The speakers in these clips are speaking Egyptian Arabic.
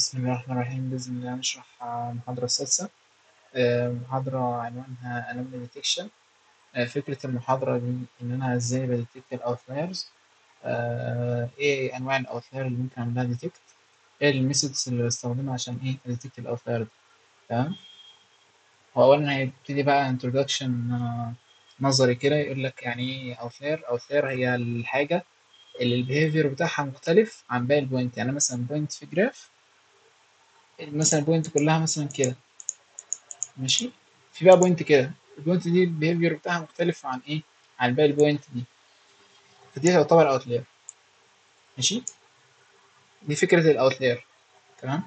بسم الله الرحمن الرحيم بإذن الله هنشرح المحاضرة السادسة آه، محاضرة عنوانها Anomaly Detection آه، فكرة المحاضرة دي إن أنا إزاي بديتكت الأوتلايرز إيه أنواع الأوتلاير اللي ممكن أعملها ديتكت إيه الميثودز اللي بستخدمها عشان إيه أديتكت الأوتلاير دي تمام هو أولا هيبتدي بقى introduction آه، نظري كده يقول لك يعني إيه أوتلاير أوتلاير هي الحاجة اللي البيهيفير بتاعها مختلف عن باقي البوينت يعني مثلا بوينت في جراف مثلا البوينت كلها مثلا كده ماشي في بقى بوينت كده البوينت دي البيهيفير بتاعها مختلف عن ايه عن باقي البوينت دي فدي تعتبر اوتلاير ماشي دي فكرة الاوتلاير تمام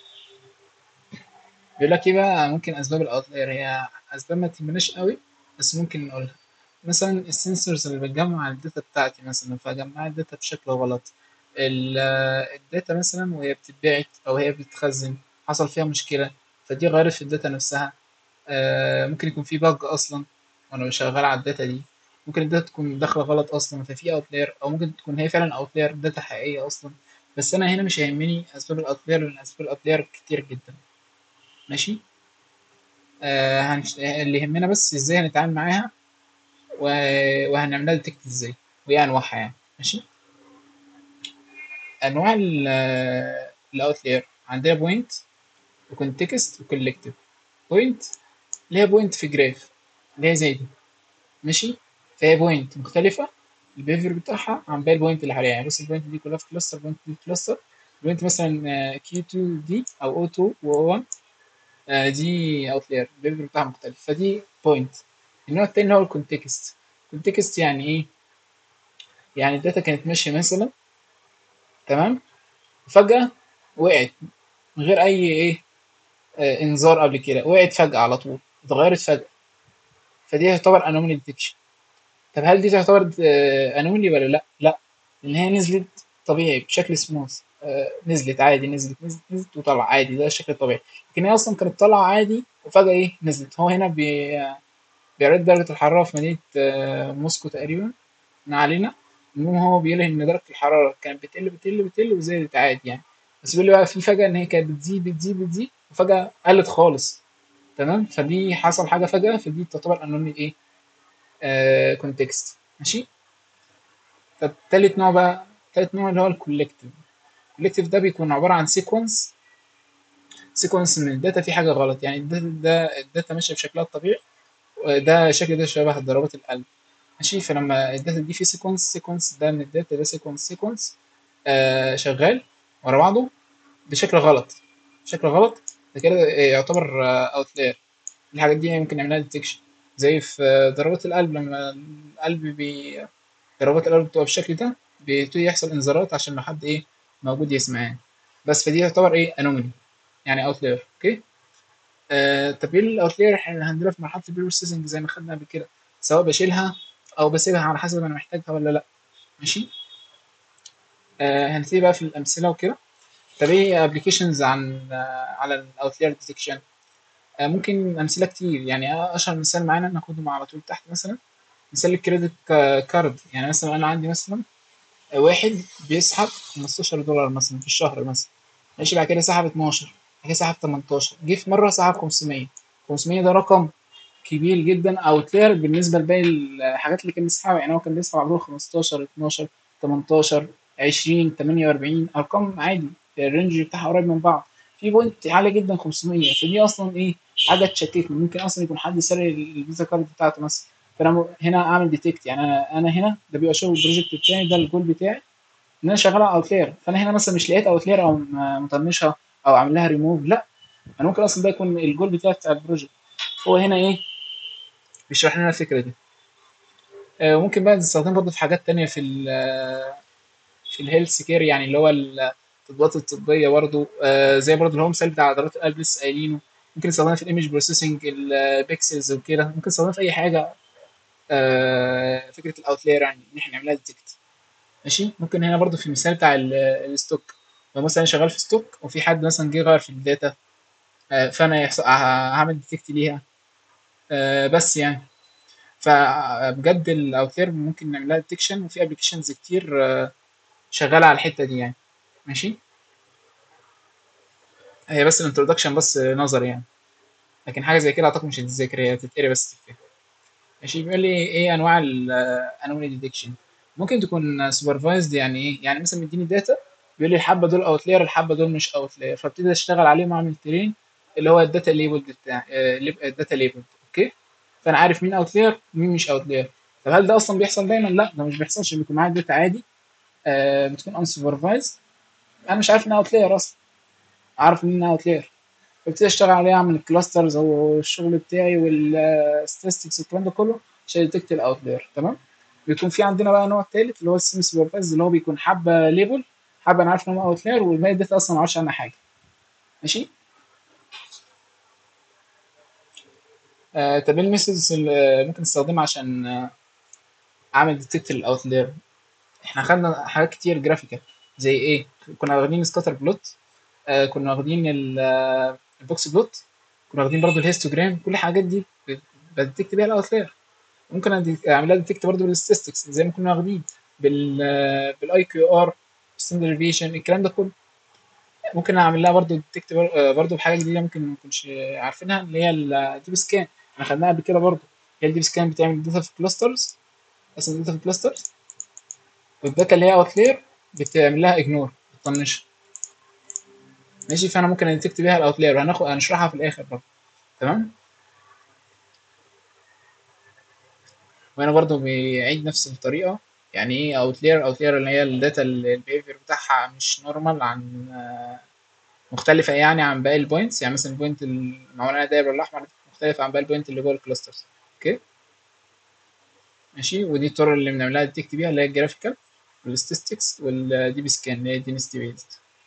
بيقول لك ايه بقى ممكن اسباب الاوتلاير هي اسباب ما تهمناش قوي بس ممكن نقولها مثلا السنسورز اللي بتجمع الداتا بتاعتي مثلا فجمعت الداتا بشكل غلط ال- الداتا مثلا وهي بتتبعت او هي بتتخزن حصل فيها مشكلة فدي غيرت في الداتا نفسها آه، ممكن يكون في باج اصلا وانا شغال على الداتا دي ممكن الداتا تكون داخله غلط اصلا ففي اوتلاير او ممكن تكون هي فعلا اوتلاير داتا حقيقيه اصلا بس انا هنا مش هيهمني اسباب الاوتلاير لان اسباب الاوتلاير كتير جدا ماشي آه هنش... اللي يهمنا بس ازاي هنتعامل معاها و... وهنعملها ديتكت ازاي وايه انواعها يعني ماشي انواع الاوتلاير عندنا بوينت وكونتكست وكولكتيف بوينت اللي هي بوينت في جراف اللي هي زي دي ماشي فهي بوينت مختلفة البيهيفير بتاعها عن باقي البوينت اللي حواليها يعني بص البوينت دي كلها في كلاستر البوينت دي في كلاستر البوينت مثلا كيو 2 دي او او 2 و 1 دي اوتلاير البيهيفير بتاعها مختلف فدي بوينت النوع التاني اللي هو الكونتكست الكونتكست يعني ايه يعني الداتا كانت ماشية مثلا تمام وفجأة وقعت من غير اي ايه آه انذار قبل كده وقعت فجأة على طول اتغيرت فجأة فدي تعتبر انومالي ديتكشن طب هل دي تعتبر انومالي ولا لا لا لان هي نزلت طبيعي بشكل سموث آه نزلت عادي نزلت نزلت نزلت وطلع عادي ده الشكل الطبيعي لكن هي اصلا كانت طالعه عادي وفجاه ايه نزلت هو هنا بي بيعرض درجه الحراره في مدينه آه موسكو تقريبا من علينا المهم هو بيقول ان درجه الحراره كانت بتقل بتقل بتقل وزادت عادي يعني بس بيقول لي بقى في فجاه ان هي كانت بتزيد بتزيد بتزيد وفجاه قلت خالص تمام فدي حصل حاجه فجاه فدي تعتبر انومالي ايه آه كونتكست ماشي طب تالت نوع بقى تالت نوع اللي هو الكولكتيف الكولكتيف ده بيكون عبارة عن سيكونس سيكونس من الداتا فيه حاجة غلط يعني الداتا ده الداتا ماشية بشكلها الطبيعي ده الشكل ده شبه ضربات القلب ماشي فلما الداتا دي فيه سيكونس سيكونس ده من الداتا ده سيكونس سيكونس آه شغال ورا بعضه بشكل غلط بشكل غلط ده كده يعتبر اوتلاير الحاجات دي ممكن نعملها ديتكشن زي في ضربات القلب لما القلب بي ضربات القلب بتبقى بالشكل ده بيبتدي يحصل انذارات عشان لو حد ايه موجود يسمع يعني بس فدي تعتبر ايه انومالي يعني اوتلاير اوكي آه طب ايه الاوتلاير احنا هنديلها في مرحله البروسيسنج زي ما خدنا قبل كده سواء بشيلها او بسيبها على حسب انا محتاجها ولا لا ماشي آه هنبتدي بقى في الامثله وكده طب ايه ابلكيشنز عن آه على الاوتلاير ديتكشن آه ممكن امثله كتير يعني اشهر مثال معانا ناخدهم على طول تحت مثلا مثال الكريدت كارد يعني مثلا انا عندي مثلا واحد بيسحب 15 دولار مثلا في الشهر مثلا ماشي بعد كده سحب 12 بعد كده سحب 18 جه في مره سحب 500 500 ده رقم كبير جدا اوتلاير بالنسبه لباقي الحاجات اللي كان بيسحبها يعني هو كان بيسحب على 15 12 18 20 48 ارقام عادي الرينج بتاعها قريب من بعض في بوينت عاليه جدا 500 فدي اصلا ايه حاجه تشتتني ممكن اصلا يكون حد سرق الفيزا كارد بتاعته مثلا فانا هنا اعمل ديتكت يعني انا انا هنا ده بيبقى شغل البروجكت بتاعي ده الجول بتاعي ان انا شغال على اوتلاير فانا هنا مثلا مش لقيت اوتلاير او مطنشها او عامل لها ريموف لا انا ممكن اصلا ده يكون الجول بتاعي بتاع البروجكت هو هنا ايه بيشرح لنا الفكره دي آه ممكن بقى نستخدمه برضه في حاجات تانية في ال في الهيلث كير يعني اللي هو التطبيقات الطبيه برضه آه زي برضه اللي هو مثال بتاع عضلات القلب لسه قايلينه ممكن نستخدمها في الايمج بروسيسنج البيكسلز وكده ممكن نستخدمها في اي حاجه آه فكره الاوتلاير يعني ان احنا نعملها ديتكت ماشي ممكن هنا برضو في المثال بتاع الستوك لو مثلا شغال في ستوك وفي حد مثلا جه غير في الداتا آه فانا يحصل هعمل ديتكت ليها آه بس يعني فبجد الاوتلاير ممكن نعملها ديتكشن وفي ابلكيشنز كتير شغاله على الحته دي يعني ماشي هي بس الانترودكشن بس نظري يعني لكن حاجه زي كده اعتقد مش هتتذاكر هي هتتقري بس تفتكر ماشي بيقول لي ايه انواع الانومالي ديتكشن ممكن تكون سوبرفايزد يعني ايه يعني مثلا مديني داتا بيقول لي الحبه دول اوتلاير الحبه دول مش اوتلاير فابتدي اشتغل عليهم واعمل ترين اللي هو الداتا ليبل بتاع الداتا ليبل اوكي فانا عارف مين اوتلاير ومين مش اوتلاير طب هل ده اصلا بيحصل دايما لا ده مش بيحصلش بيكون معايا داتا عادي آه بتكون ان سوبرفايزد انا مش عارف انها اوتلاير اصلا عارف مين انها اوتلاير ببتدي اشتغل عليه اعمل الكلاسترز او الشغل بتاعي والستاتستكس والكلام ده كله عشان يديتكت الاوتلاير تمام بيكون في عندنا بقى نوع تالت اللي هو السيمي سوبرفايز اللي هو بيكون حبه ليبل حبه انا عارف ان هو اوتلاير والباقي الداتا اصلا ما اعرفش عنها حاجه ماشي آه طب ايه الميثودز اللي ممكن استخدمها عشان آه، اعمل ديتكت للاوتلاير احنا خدنا حاجات كتير جرافيكال زي ايه كنا واخدين سكاتر بلوت آه كنا واخدين ال- آه، البوكس بلوت كنا واخدين برضو الهيستوجرام كل الحاجات دي بديتكت بيها الاوتلاير ممكن أدي- اعملها ديتكت برضو بالستاتستكس زي ما كنا واخدين بال بالاي كيو ار ستاندرد ديفيشن الكلام ده كله ممكن اعمل لها برضو ديتكت برضو بحاجه جديده ممكن ما نكونش عارفينها اللي هي الديب سكان احنا خدناها قبل كده برضو هي الديب سكان بتعمل داتا في كلاسترز اسم داتا في كلاسترز والداتا اللي هي اوتلاير بتعمل لها اجنور بتطنشها ماشي فانا ممكن اديتكت بيها الاوتلاير وهناخد هنشرحها في الاخر برضو تمام وهنا برضو بيعيد نفس الطريقه يعني ايه اوتلاير اوتلاير اللي هي الداتا اللي البيهيفير بتاعها مش نورمال عن مختلفه يعني عن باقي البوينتس يعني مثلا البوينت المعمول عليها دايره الاحمر دي مختلفه عن باقي البوينت اللي جوه الكلاسترز اوكي ماشي ودي الطرق اللي بنعملها ديتكت بيها اللي هي الجرافيكال والستاتستكس والدي بي سكان اللي هي دينستي بيزد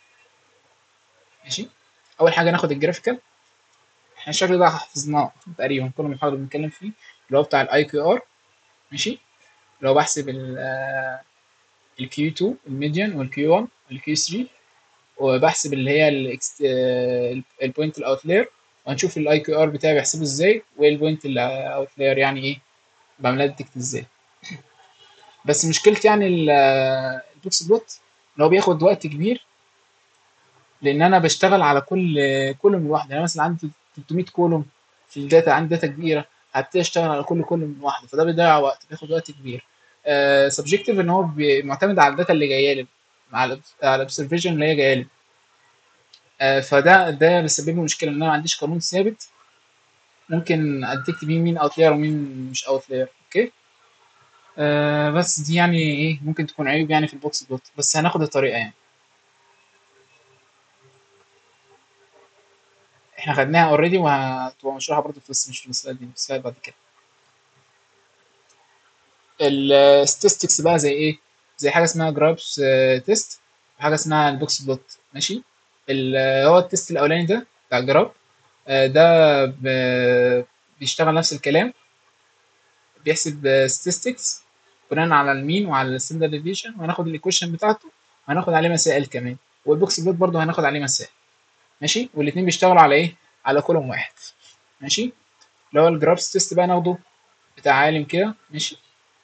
ماشي اول حاجه ناخد الجرافيكال احنا الشكل ده حفظناه تقريبا كل محاضره بنتكلم فيه اللي هو بتاع الاي كيو ار ماشي اللي هو بحسب الكيو 2 الميديان والكيو 1 والكيو 3 وبحسب اللي هي البوينت الاوتلاير وهنشوف الاي كيو ار بتاعي بحسبه ازاي وايه البوينت الاوتلاير يعني ايه بعملها ديتكت ازاي بس مشكلتي يعني ال- البوكس بلوت ان هو بياخد وقت كبير لان انا بشتغل على كل كولوم لوحده يعني مثلا عندي 300 كولوم في الداتا عندي داتا كبيره هبتدي اشتغل على كل كولوم لوحده فده بيضيع وقت بياخد وقت كبير سبجكتيف ان هو بي- معتمد على الداتا اللي جايه لي على ال على الاوبزرفيشن اللي هي جايه لي آه، فده ده بيسبب لي مشكله ان انا ما عنديش قانون ثابت ممكن اديكت بيه مين اوتلاير ومين مش اوتلاير اوكي آه بس دي يعني ايه ممكن تكون عيوب يعني في البوكس بلوت بس هناخد الطريقه يعني احنا خدناها اوريدي وهتبقى مشروحه برضه في بس مش في السلايد دي في السلايد بعد كده الستاتستكس بقى زي ايه زي حاجه اسمها جرابس تيست وحاجه اسمها البوكس بلوت ماشي ال- هو التيست الاولاني ده بتاع الجراب آه، ده ب- بيشتغل نفس الكلام بيحسب statistics بناء على المين وعلى الستاندرد ديفيشن وهناخد الايكويشن بتاعته وهناخد عليه مسائل كمان والبوكس بلوت برضه هناخد عليه مسائل ماشي والاثنين بيشتغلوا على ايه على كولوم واحد ماشي اللي هو الجرابس تيست بقى ناخده بتاع عالم كده ماشي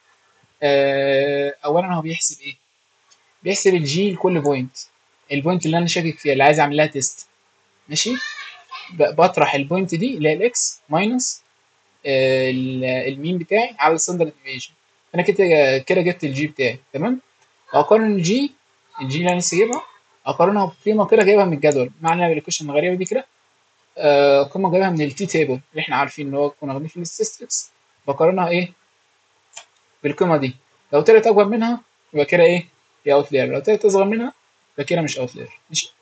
آه اولا هو بيحسب ايه بيحسب الجي لكل بوينت البوينت اللي انا شاكك فيها اللي عايز اعمل لها تيست ماشي ب- بطرح البوينت دي اللي هي الاكس ماينس المين بتاعي على الستاندرد ديفيشن انا كده كده جبت الجي بتاعي تمام اقارن الجي الجي اللي انا لسه جايبها اقارنها بقيمه كده جايبها من الجدول معنى الايكويشن الغريبه دي كده آه، قيمه جايبها من التي تيبل اللي احنا عارفين ان هو كنا واخدين في الستاتستكس بقارنها ايه بالقيمه دي لو طلعت اكبر منها يبقى كده ايه هي اوتلاير لو طلعت اصغر منها يبقى كده مش اوتلاير ماشي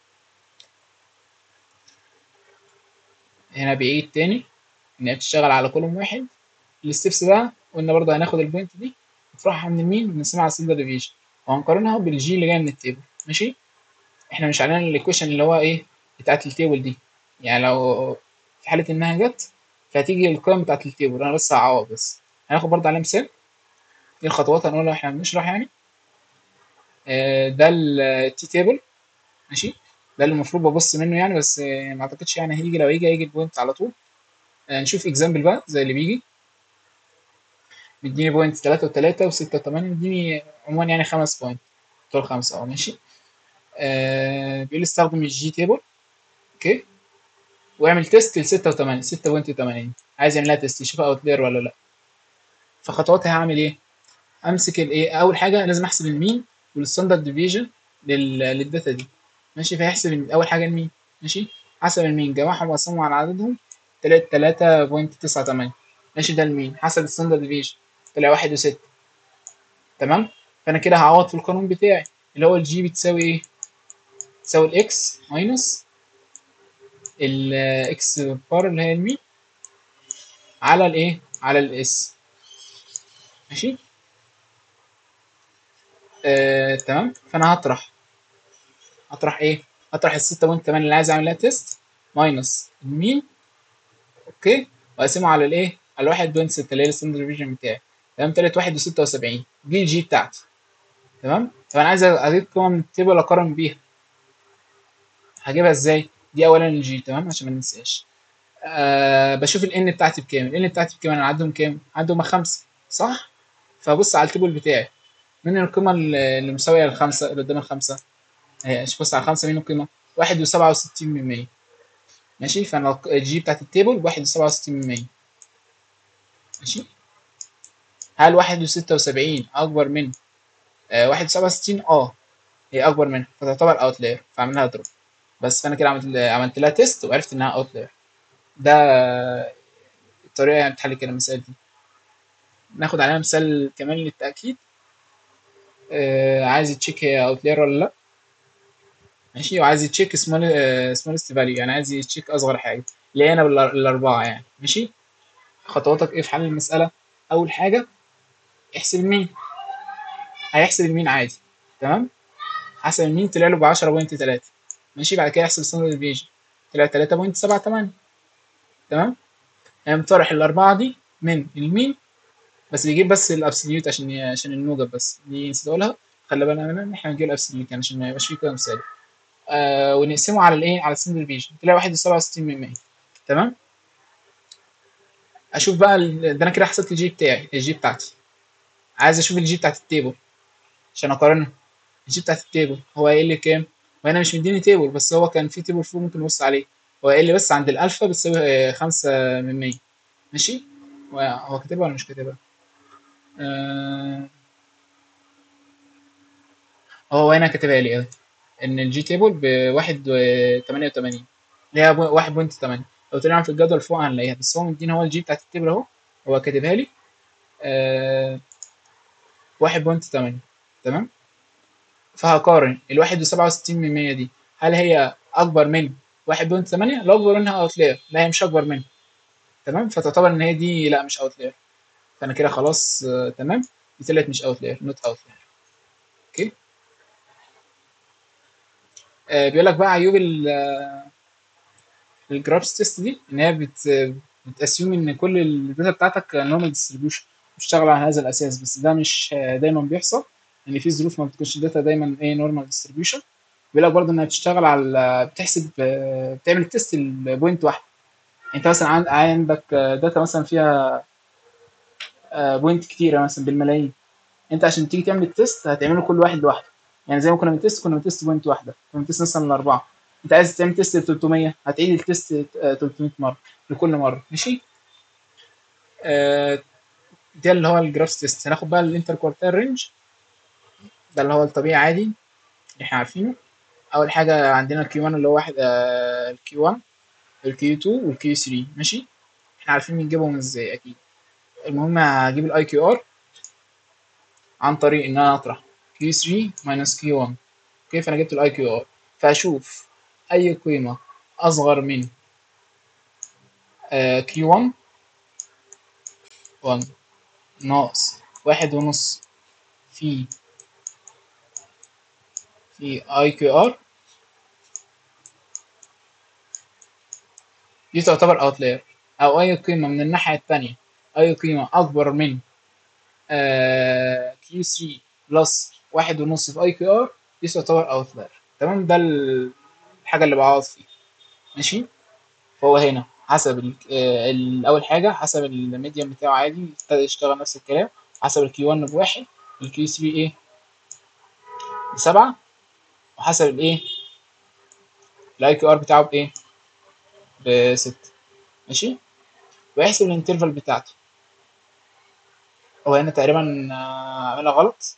هنا بعيد تاني ان هي بتشتغل على كولوم واحد الستبس بقى قلنا برضه هناخد البوينت دي نطرحها من المين ونقسمها على الستاندرد ديفيشن وهنقارنها بالجي اللي جايه من التيبل ماشي احنا مش علينا الايكويشن اللي هو ايه بتاعت التيبل دي يعني لو في حاله انها جت فهتيجي القيم بتاعت التيبل انا بس هعوض بس هناخد برضه عليه مثال دي الخطوات هنقولها واحنا بنشرح يعني آه، ده التي تيبل ماشي ده اللي المفروض ببص منه يعني بس آه، ما اعتقدش يعني هيجي لو يجي هيجي البوينت على طول آه، نشوف اكزامبل بقى زي اللي بيجي بيديني بوينت 3 و3 و6 و8 بيديني عموما يعني خمس بوينت دول خمسة اه ماشي آه بيقول لي استخدم الجي تيبل اوكي واعمل تيست ل 6 6.80 عايز يعمل لها تيست يشوف اوتلاير ولا لا فخطواتها هعمل ايه امسك الايه اول حاجه لازم احسب المين والستاندرد ديفيجن للداتا دي ماشي فيحسب اول حاجه المين ماشي حسب المين جمعهم وقسمهم على عددهم طلعت 3.98 ماشي ده المين حسب الستاندرد ديفيجن طلع واحد وستة تمام فانا كده هعوض في القانون بتاعي اللي هو الجي بتساوي ايه تساوي الاكس ماينس الاكس بار اللي هي المين على الايه على الاس ماشي آه، تمام فانا هطرح هطرح ايه هطرح ال 6.8 اللي عايز اعمل لها تيست ماينس المين اوكي واقسمه على الايه على 1.6 اللي هي الستاندرد ديفيجن بتاعي تمام طلعت 1.76 دي الجي بتاعتي تمام طب انا عايز اجيب قيمه من التيبل اقارن بيها هجيبها ازاي دي اولا الجي تمام عشان ما ننساش آه بشوف الان بتاعتي بكام الان بتاعتي بكام انا عندهم كام عندهم خمسة صح فبص على التيبل بتاعي من القيمة اللي مساوية للخمسة اللي قدام الخمسة اهي بص على خمسة مين القيمة واحد وسبعة وستين من مية ماشي فأنا الجي بتاعت التيبل واحد وسبعة وستين من مية ماشي هل واحد وستة وسبعين أكبر من آه واحد وسبعة وستين اه هي أكبر منها فتعتبر أوتلاير فأعملها دروب بس فأنا كده عملت عملت لها تيست وعرفت إنها أوتلاير ده الطريقة يعني بتحل كده المسائل دي ناخد عليها مثال كمان للتأكيد آه عايز يتشيك هي اوتلاير ولا لا ماشي وعايز يتشيك سمول سمولست فاليو يعني عايز يتشيك اصغر حاجه اللي هي انا بالاربعه يعني ماشي خطواتك ايه في حل المساله اول حاجه احسب المين هيحسب المين عادي تمام حسب المين طلع له ب 10.3 ماشي بعد كده يحسب ستاندرد ديفيجن طلع 3.78 تمام قام طرح الاربعه دي من المين بس بيجيب بس الابسوليوت عشان عشان الموجب بس دي نسيت اقولها خلي بالنا منها ان احنا نجيب الابسوليوت يعني عشان ما يبقاش فيه كده مثال آه ونقسمه على الايه على السنجل ديفيجن تلاقي واحد وسبعة وستين من مية تمام اشوف بقى ال... ده انا كده حسبت الجي بتاعي الجي بتاعتي عايز اشوف الجي بتاعت التيبل عشان اقارنها الجي بتاعت التيبل هو قايل لي كام وهنا مش مديني تيبل بس هو كان في تيبل فوق ممكن نبص عليه هو قايل لي بس عند الالفا بتساوي خمسة من مية ماشي هو كاتبها ولا مش كاتبها آه هو هنا كاتبها لي ان الجي تيبل بواحد تمانية وتمانين اللي هي واحد بوينت تمانية لو طلعنا في الجدول فوق هنلاقيها بس هو مدينا هو الجي بتاعت التيبل اهو هو كاتبها لي آه واحد بوينت تمانية تمام فهقارن الواحد وسبعة وستين من مية دي هل هي أكبر من واحد بوينت تمانية لو أكبر منها أوتلاير لا هي مش أكبر منها تمام فتعتبر إن هي دي لا مش أوتلاير فانا كده خلاص آه تمام دي طلعت مش اوتلاير نوت اوتلاير اوكي آه بيقول لك بقى عيوب الجرابس تيست دي ان هي بت بتاسيوم ان كل الداتا بتاعتك نورمال ديستريبيوشن بتشتغل على هذا الاساس بس ده مش دايما بيحصل ان يعني في ظروف ما بتكونش الداتا دايما ايه نورمال ديستريبيوشن بيقول لك برضه انها بتشتغل على بتحسب بتعمل تيست البوينت واحده انت مثلا عندك داتا مثلا فيها بوينت كتيرة مثلا بالملايين انت عشان تيجي تعمل التيست هتعمله كل واحد لوحده يعني زي ما كنا بنتست كنا بنتست بوينت واحده كنا بنتست مثلا الاربعه انت عايز تعمل تيست ل 300 هتعيد التيست 300 مره لكل مره ماشي آه ده اللي هو الجرافس تيست هناخد بقى الانتر كوارتير رينج ده اللي هو الطبيعي عادي اللي احنا عارفينه اول حاجه عندنا الكيو 1 اللي هو واحد آه الكيو 1 الكيو 2 والكيو 3 ماشي احنا عارفين بنجيبهم ازاي اكيد المهم هجيب الاي كيو ار عن طريق ان انا اطرح كيو 3 ماينس كيو 1 اوكي فانا جبت الاي كيو ار فاشوف اي قيمه اصغر من كيو 1 1 ناقص واحد ونص في في اي كيو ار دي تعتبر اوتلاير او اي قيمه من الناحيه الثانيه اي قيمه اكبر من كيو 3 بلس واحد ونص في اي كيو ار دي تعتبر اوتلاير تمام ده الحاجه اللي بعوض فيها ماشي فهو هنا حسب اول حاجه حسب الميديم بتاعه عادي ابتدى يشتغل نفس الكلام حسب الكيو 1 بواحد الكيو 3 ايه بسبعة وحسب الايه الاي كيو ار بتاعه بايه بستة ماشي ويحسب الانترفال بتاعته هو هنا تقريبا آه، عاملها غلط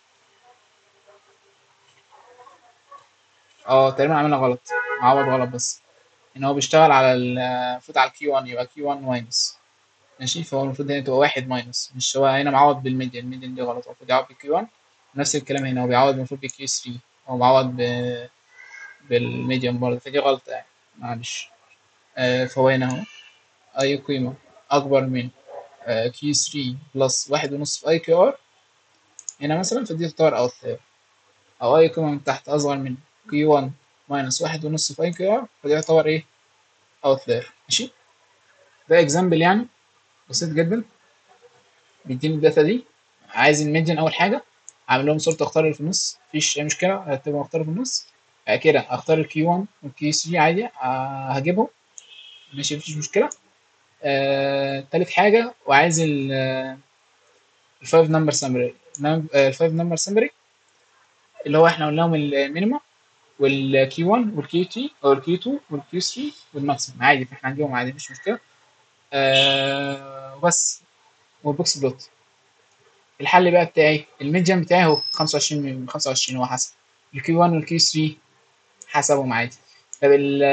اه تقريبا عاملها غلط معوض غلط بس ان هو بيشتغل على ال- المفروض على الكي 1 يبقى كي 1 ماينس ماشي فهو المفروض هنا تبقى واحد ماينس مش هو هنا معوض بالميديان الميديان دي غلط هو المفروض يعوض بالكي 1 نفس الكلام هنا هو بيعوض المفروض بالكي 3 هو معوض ب... بالميديان برضه فدي غلطة يعني معلش آه فهو هنا اهو اي قيمة اكبر من كي 3 بلس واحد ونص في اي كيو ار هنا مثلا فدي تعتبر اوتلاير او اي قيمة من تحت اصغر من كي 1 ماينس واحد ونص في اي كيو ار فدي يعتبر ايه اوتلاير ماشي ده اكزامبل يعني بسيط جدا بيديني الداتا دي عايز الميديان اول حاجه عامل لهم صورة اختار اللي في النص مفيش اي مشكله هتبقى اختار في النص بعد كده اختار الكي 1 والكي 3 عادي آه هجيبهم ماشي مفيش مشكله آه تالت حاجه وعايز ال الفايف نمبر سامري الفايف نمبر سامري اللي هو احنا قلناهم المينيمم والكي 1 والكي 2 او الكي 2 والكي 3 والماكسيمم عادي فاحنا هنجيبهم عادي مفيش مشكله آه وبس والبوكس بلوت الحل بقى بتاعي الميديان بتاعي هو 25 من 25 هو حسب الكيو 1 والكيو 3 حسبهم عادي طب ال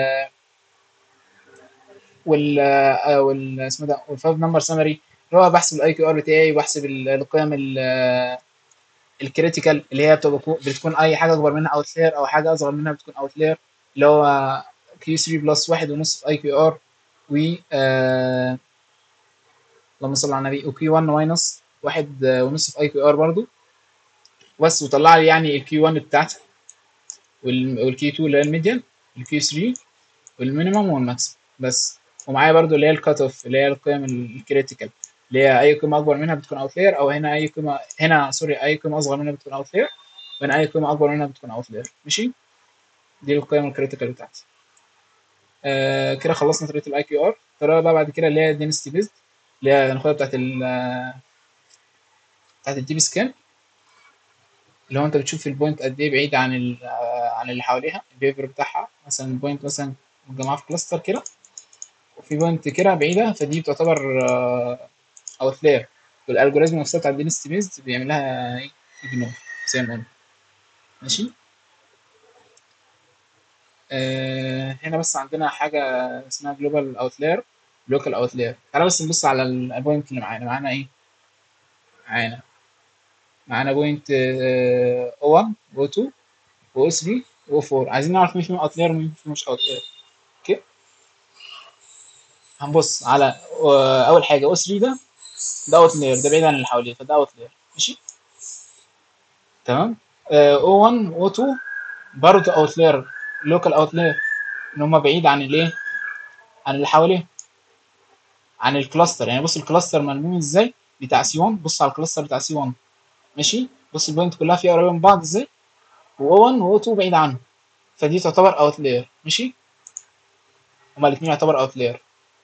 وال آه، وال اسمه ده والفايف نمبر سمري اللي هو بحسب الاي كيو ار بتاعي وبحسب ال- القيم ال- الكريتيكال اللي هي بتبقى بتكون اي حاجه اكبر منها اوتلاير او حاجه اصغر منها بتكون اوتلاير اللي هو كيو 3 بلس واحد ونص في اي كيو ار و آه، اللهم صل على النبي وكيو 1 ماينس واحد آه، ونص في اي كيو ار برضو بس وطلع لي يعني الكيو 1 بتاعتي والكيو 2 اللي هي الميديان الكيو 3 والمينيمم والماكسيمم بس ومعايا برضو اللي هي الكات اوف اللي هي القيم الكريتيكال اللي هي اي قيمه اكبر منها بتكون اوتلاير او هنا اي قيمه هنا سوري اي قيمه اصغر منها بتكون اوتلاير وهنا اي قيمه اكبر منها بتكون اوتلاير ماشي دي القيم الكريتيكال بتاعتي آه كده خلصنا طريقه الاي كيو ار الطريقه بقى بعد كده اللي هي دينستي بيزد اللي هي هناخدها بتاعت ال بتاعت الديب سكان اللي هو انت بتشوف البوينت قد ايه بعيد عن ال- آه، عن اللي حواليها البيفر بتاعها مثلا البوينت مثلا متجمعه في كلاستر كده وفي بوينت كده بعيده فدي بتعتبر اوتلاير والالجوريزم نفسها بتاع الدينستي بيز بيعمل لها ايه اجنور زي ما قلنا ماشي آه هنا بس عندنا حاجه اسمها جلوبال اوتلاير لوكال اوتلاير تعالى بس نبص على البوينت اللي معانا معانا ايه معانا معانا بوينت او 1 او 2 او 3 او 4 عايزين نعرف مين فيهم اوتلاير ومين فيهم مش اوتلاير اوكي هنبص على آه، اول حاجه او 3 ده ده اوتلاير ده بعيد عن اللي حواليه فده اوتلاير ماشي تمام او 1 او 2 برضه اوتلاير لوكال اوتلاير ان هم بعيد عن الايه عن اللي حواليه عن الكلاستر يعني بص الكلاستر ملموم ازاي بتاع سي 1 بص على الكلاستر بتاع سي 1 ماشي بص البوينت كلها فيها قريبه من بعض ازاي و 1 و 2 بعيد عنه فدي تعتبر اوتلاير ماشي هما الاثنين يعتبر اوتلاير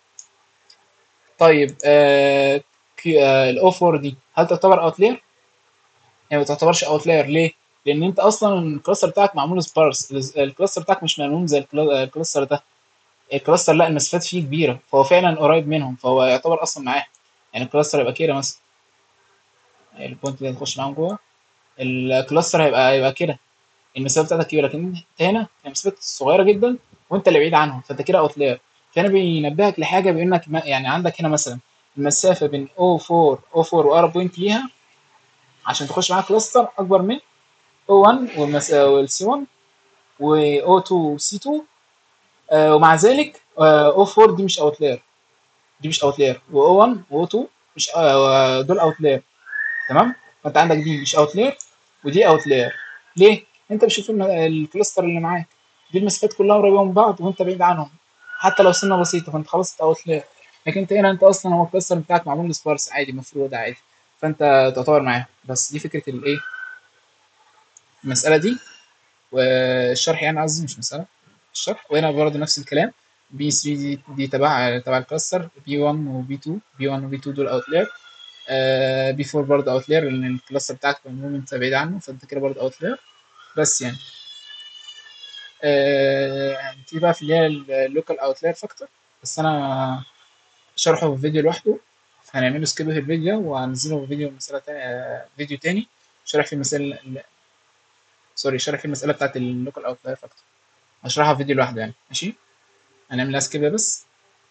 طيب آه آه الاو 4 دي هل تعتبر اوتلاير؟ هي ما تعتبرش اوتلاير ليه؟ لان انت اصلا الكلاستر بتاعك معمول سبارس الكلاستر بتاعك مش ملموم زي الكلا- الكلاستر ده الكلاستر لا المسافات فيه كبيره فهو فعلا قريب منهم فهو يعتبر اصلا معاه يعني الكلاستر يبقى كده مثلا البوينت اللي هتخش معاهم جوه الكلاستر هيبقى هيبقى كده المسافه بتاعتك كبيره لكن انت هنا المسافات صغيره جدا وانت اللي بعيد عنهم فانت كده اوتلاير فهنا بينبهك لحاجه بيقول لك ما- يعني عندك هنا مثلا المسافه بين O4 O4 واقرب بوينت ليها عشان تخش معاها كلاستر اكبر من O1 والمس... والسي 1 و O2 وسي 2 آه ومع ذلك آه O4 دي مش اوتلاير دي مش اوتلاير و O1 و O2 مش آه دول اوتلاير تمام فانت عندك دي مش اوتلاير ودي اوتلاير ليه انت بتشوف الم- الكلاستر اللي معاك دي المسافات كلها قريبه من بعض وانت بعيد عنهم حتى لو سنه بسيطه فانت خلاص انت اوتلاير لكن انت هنا انت اصلا هو الكلاستر بتاعك معمول سبارس عادي مفروض عادي فانت تعتبر معاه بس دي فكره الايه المساله دي والشرح يعني قصدي مش مساله الشرح وهنا برضه نفس الكلام بي 3 دي, دي تبع تبع الكلاستر بي 1 وبي 2 بي 1 وبي 2 دول اوتلاير آه بي 4 برضه اوتلاير لان الكلاستر بتاعك عموما انت بعيد عنه فانت كده برضه اوتلاير بس يعني آه تيجي بقى في اللي هي اللوكال اوتلاير فاكتور بس انا شرحه في فيديو لوحده هنعمله سكيب في الفيديو وهنزله في فيديو مسألة تانية فيديو تاني شرح في المسألة ال- سوري شرح في المسألة بتاعت اللوكال اوتلاير فاكتور هشرحها في فيديو لوحده يعني ماشي هنعملها سكيب بس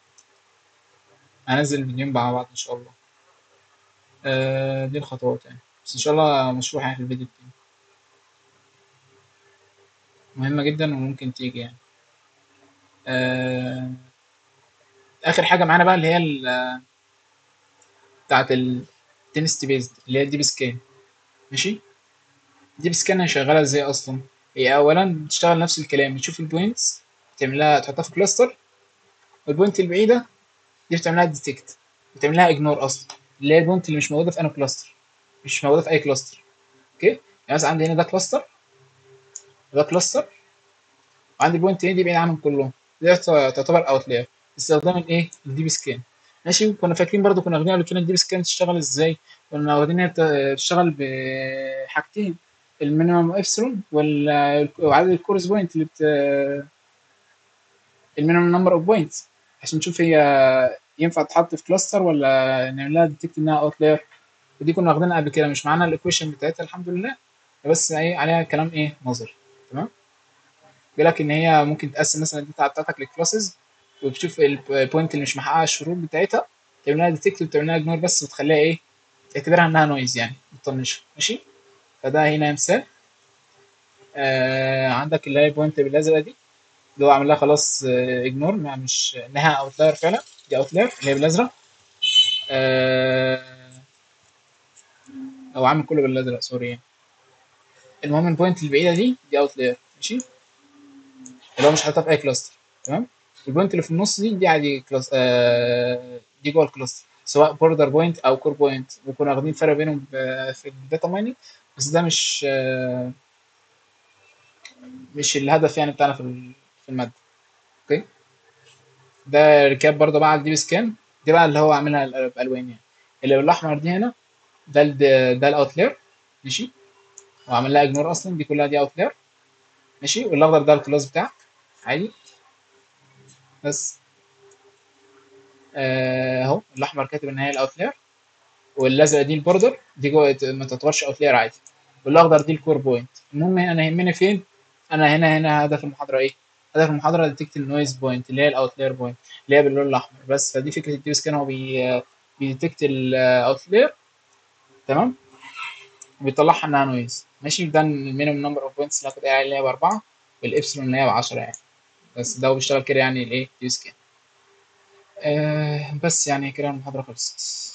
هنزل الفيديوهين مع بعض ان شاء الله آه دي الخطوات يعني بس ان شاء الله مشروح يعني في الفيديو التاني مهمة جدا وممكن تيجي يعني آه اخر حاجة معانا بقى اللي هي ال- بتاعت التنستي بيزد اللي هي الديب سكان ماشي ديب سكان هنشغلها ازاي اصلا هي اولا بتشتغل نفس الكلام بتشوف البوينتس تعملها تحطها في كلاستر والبوينت البعيدة دي بتعملها ديتكت بتعملها اجنور اصلا اللي هي البوينت اللي مش موجودة في اي كلاستر مش موجودة في اي كلاستر اوكي يعني مثلا عندي هنا ده كلاستر وده كلاستر وعندي البوينت دي بعيد عنهم كلهم دي تعتبر اوتلاير باستخدام الايه الديب سكان ماشي كنا فاكرين برضو كنا واخدين قبل كده الديب سكان تشتغل ازاي كنا واخدين هي بت- تشتغل بحاجتين المينيمم ابسلون وال- وعدد الكورس بوينت اللي بت المينيمم نمبر اوف بوينتس عشان نشوف هي ينفع تتحط في كلاستر ولا نعمل لها ديتكت انها اوتلاير ودي كنا واخدينها قبل كده مش معانا الايكويشن بتاعتها الحمد لله بس ايه عليها كلام ايه نظري تمام بيقول لك ان هي ممكن تقسم مثلا الداتا بتاعتك لكلاسز وتشوف البوينت اللي مش محققه الشروط بتاعتها تعمل لها ديتكت وتعمل لها اجنور بس وتخليها ايه تعتبرها انها نويز يعني ما تطنشها ماشي فده هنا مثال آه عندك اللي هي البوينت بالازرق دي اللي هو عامل لها خلاص اجنور مش انها اوتلاير فعلا دي اوتلاير اللي هي بالازرق آه او عامل كله بالازرق سوري يعني المهم البوينت البعيده دي دي اوتلاير ماشي اللي هو مش حاططها في اي كلاستر تمام البوينت اللي في النص دي دي عادي كلاس آه دي جوه الكلاستر سواء بوردر بوينت او كور بوينت وكنا واخدين فرق بينهم ب- في الداتا مايننج بس ده مش آه مش الهدف يعني بتاعنا في ال- في الماده اوكي ده ركاب برضه بقى على الديب سكان دي بقى اللي هو عاملها ال- بالوان يعني اللي بالاحمر دي هنا ده ال ده الاوتلاير ماشي وعمل لها اجنور اصلا دي كلها دي اوتلاير ماشي والاخضر ده الكلاس بتاعك عادي بس آه، اهو الاحمر كاتب ان هي الاوتلاير والازرق دي البوردر دي جوه ما تعتبرش اوتلاير عادي والاخضر دي الكور بوينت المهم انا يهمني فين انا هنا هنا هدف المحاضره ايه هدف المحاضره ديتكت النويز بوينت اللي هي الاوتلاير بوينت اللي هي باللون الاحمر بس فدي فكره الديو سكان هو بي بيديتكت الاوتلاير تمام وبيطلعها انها نويز ماشي ده المينيمم نمبر اوف بوينتس اللي هاخد عليها اللي هي باربعه والابسلون اللي هي ب 10 يعني بس ده هو بيشتغل كده يعني الايه ديو سكان آه بس يعني كده المحاضره خلصت